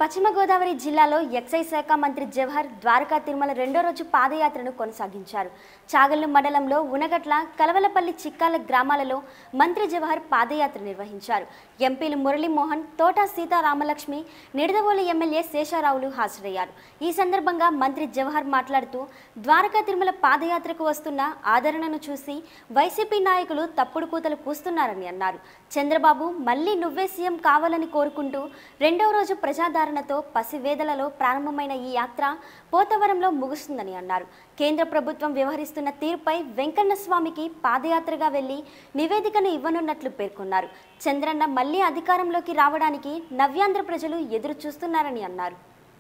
పశ్చిమ గోదావరి జిల్లాలో ఎక్సైజ్ శాఖ మంత్రి జవహర్ ద్వారకా తిరుమల రెండో రోజు పాదయాత్రను కొనసాగించారు చాగల్లు మండలంలో ఉనగట్ల కలవలపల్లి చిక్కాల గ్రామాలలో మంత్రి జవహర్ పాదయాత్ర నిర్వహించారు ఎంపీలు మురళీమోహన్ తోటా సీతారామలక్ష్మి నిడదవోలు ఎమ్మెల్యే శేషారావులు హాజరయ్యారు ఈ సందర్భంగా మంత్రి జవహర్ మాట్లాడుతూ ద్వారకా తిరుమల పాదయాత్రకు వస్తున్న ఆదరణను చూసి వైసీపీ నాయకులు తప్పుడు కూతలు కూస్తున్నారని అన్నారు చంద్రబాబు మళ్ళీ నువ్వే సీఎం కావాలని కోరుకుంటూ రెండవ రోజు ప్రజాదరణతో పసివేదలలో ప్రారంభమైన ఈ యాత్ర పోతవరంలో ముగుస్తుందని అన్నారు కేంద్ర ప్రభుత్వం వ్యవహరిస్తున్న తీరుపై వెంకన్న స్వామికి పాదయాత్రగా వెళ్లి నివేదికను ఇవ్వనున్నట్లు పేర్కొన్నారు చంద్రన్న మళ్లీ అధికారంలోకి రావడానికి నవ్యాంధ్ర ప్రజలు ఎదురు చూస్తున్నారని అన్నారు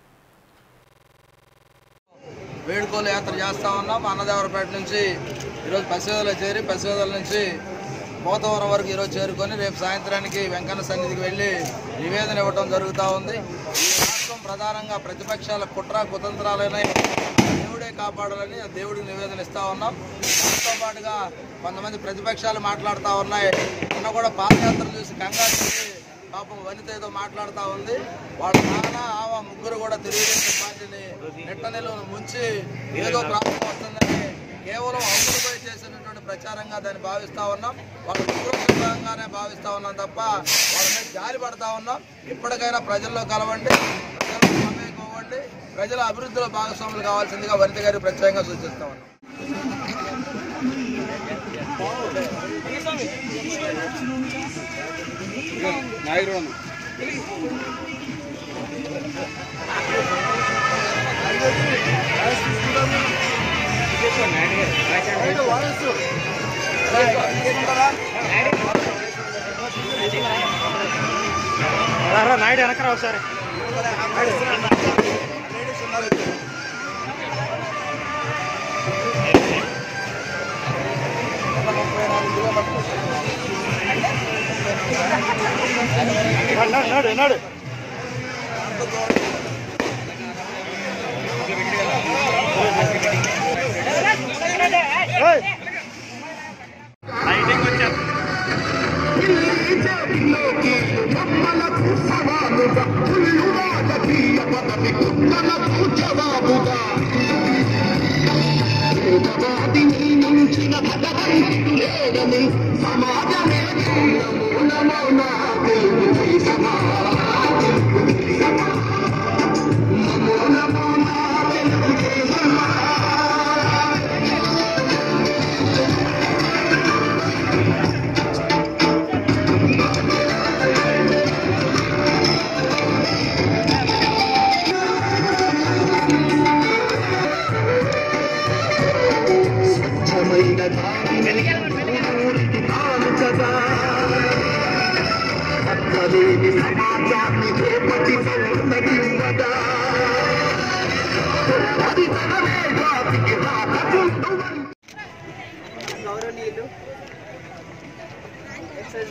వేడుకోలు యాత్ర చేస్తా ఉన్నాం అన్నదేవరపేట నుంచి ఈరోజు పసివేదలో చేరి పసివేదల నుంచి పోతవరం వరకు ఈరోజు చేరుకొని రేపు సాయంత్రానికి వెంకన్న సన్నిధికి వెళ్ళి నివేదన ఇవ్వడం జరుగుతూ ఉంది ఈ రాష్ట్రం ప్రధానంగా ప్రతిపక్షాల కుట్ర కుతంత్రాలనే దేవుడే కాపాడాలని ఆ దేవుడికి నివేదన ఇస్తా ఉన్నాం దాంతో పాటుగా కొంతమంది ప్రతిపక్షాలు మాట్లాడుతూ ఉన్నాయి నిన్న కూడా పాదయాత్ర చూసి కంగారు పడి పాపం వనిత ఏదో మాట్లాడుతూ ఉంది వాళ్ళ నాన్న ఆమె ముగ్గురు కూడా తెలుగుదేశం పార్టీని నెట్ట నిలువను ముంచి ఏదో ప్రాబ్లం వస్తుందని కేవలం అమ్ముడుపై చేసినటువంటి ప్రచారంగా దాన్ని భావిస్తా ఉన్నాం వాళ్ళ విగ్రహంగానే భావిస్తా ఉన్నాం తప్ప వాళ్ళ మీద జారి పడతా ఉన్నాం ఇప్పటికైనా ప్రజల్లో కలవండి ప్రజల్లో మమేకం అవ్వండి ప్రజల అభివృద్ధిలో భాగస్వాములు కావాల్సిందిగా వనిత గారికి ప్రత్యేకంగా సూచిస్తా ఉన్నాం రా నాయుడు వెనకరా ఒకసారి నాడు నాడు నాడు లైటింగ్ వచ్చారు గౌరవనీయులు ఎక్సైజ్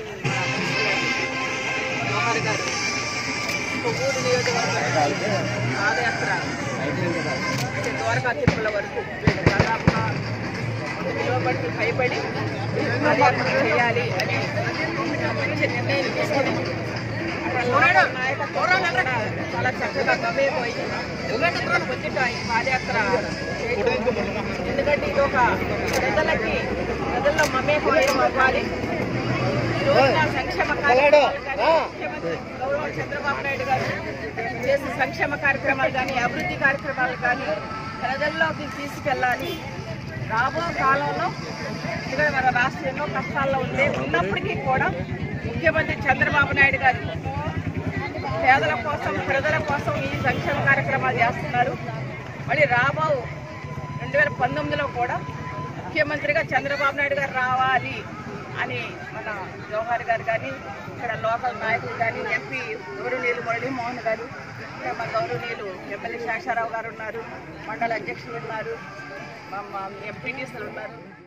జవహర్ గారు కొవ్వూరు నియోజకవర్గం పాదయాత్ర అంటే ద్వారకా తిరుమల వరకు దాదాపుగా ఒక కిలోమీటర్లు భయపడి పాదయాత్ర చేయాలి అని మంచి నిర్ణయం తీసుకుని అక్కడ లోకల్ నాయకత్వం కూడా చాలా చక్కగా గమేపోయి వచ్చిట ఈ పాదయాత్ర చేయడం ఎందుకంటే ఇది ఒక ప్రజలకి ప్రజల్లో మమేకమయం అవ్వాలి ఈ రోజున సంక్షేమ కార్యక్రమాలు కానీ, ముఖ్యమంత్రి గౌరవ చంద్రబాబు నాయుడు గారు చేసే సంక్షేమ కార్యక్రమాలు కానీ అభివృద్ధి కార్యక్రమాలు కానీ ప్రజల్లోకి తీసుకెళ్ళాలి రాబో కాలంలో ఎందుకంటే మన రాష్ట్రం ఎన్నో కష్టాల్లో ఉంది ఉన్నప్పటికీ కూడా ముఖ్యమంత్రి చంద్రబాబు నాయుడు గారు పేదల కోసం ప్రజల కోసం ఈ సంక్షేమ కార్యక్రమాలు చేస్తున్నారు మళ్ళీ రాబో రెండు వేల పంతొమ్మిదిలో కూడా ముఖ్యమంత్రిగా చంద్రబాబు నాయుడు గారు రావాలి అని మన జవహర్ గారు కానీ ఇక్కడ లోకల్ నాయకులు కానీ ఎంపీ గౌరవనీయులు మురళీమోహన్ గారు ఇక్కడ మన గౌరవనీయులు ఎమ్మెల్యే శేషారావు గారు ఉన్నారు మండల అధ్యక్షులు ఉన్నారు మా ఎంపీటీసీలు ఉన్నారు